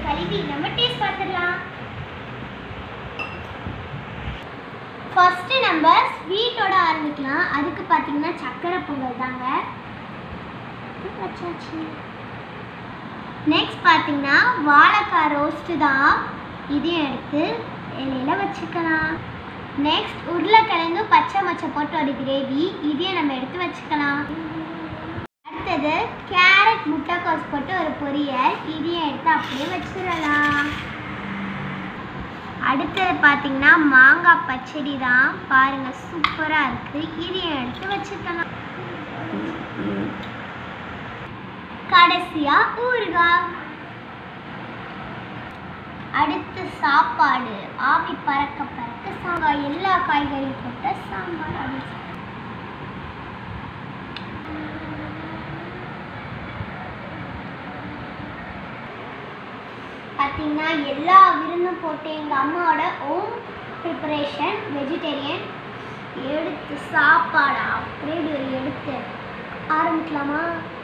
கழுவி நம்ம டேஸ்ட் பார்த்துடலாம் ஃபஸ்ட்டு நம்ம ஸ்வீட்டோட ஆரம்பிக்கலாம் அதுக்கு பார்த்தீங்கன்னா சக்கரை பொங்கல் தாங்க வச்சாச்சு நெக்ஸ்ட் பார்த்தீங்கன்னா வாழைக்காய் ரோஸ்ட்டு தான் இதையும் எடுத்து இலையில வச்சுக்கலாம் நெக்ஸ்ட் உருளைக்கிழங்கு பச்சை மச்சை போட்டு ஒரு கிரேவி இதையும் நம்ம எடுத்து வச்சுக்கலாம் அடுத்தது கேரட் முட்டைக்கோஸ் போட்டு ஒரு பொரியல் இதையும் எடுத்து அப்படியே வச்சிடலாம் அடுத்தது பார்த்தீங்கன்னா மாங்காய் பச்சடி தான் பாருங்க சூப்பராக இருக்கு இதையும் எடுத்து வச்சுக்கலாம் கடைசியா ஊறுகாய் அடுத்து சாப்பாடு ஆவி பறக்க பறக்க சாம்பார் எல்லா காய்கறியும் போட்ட சாம்பார் அப்படி பார்த்தீங்கன்னா எல்லா விருந்தும் போட்டு எங்கள் அம்மாவோட ஓம் ப்ரிப்பரேஷன் வெஜிடேரியன் எடுத்து சாப்பாடு அப்படியே இப்படி எடுத்து ஆரம்பிக்கலாமா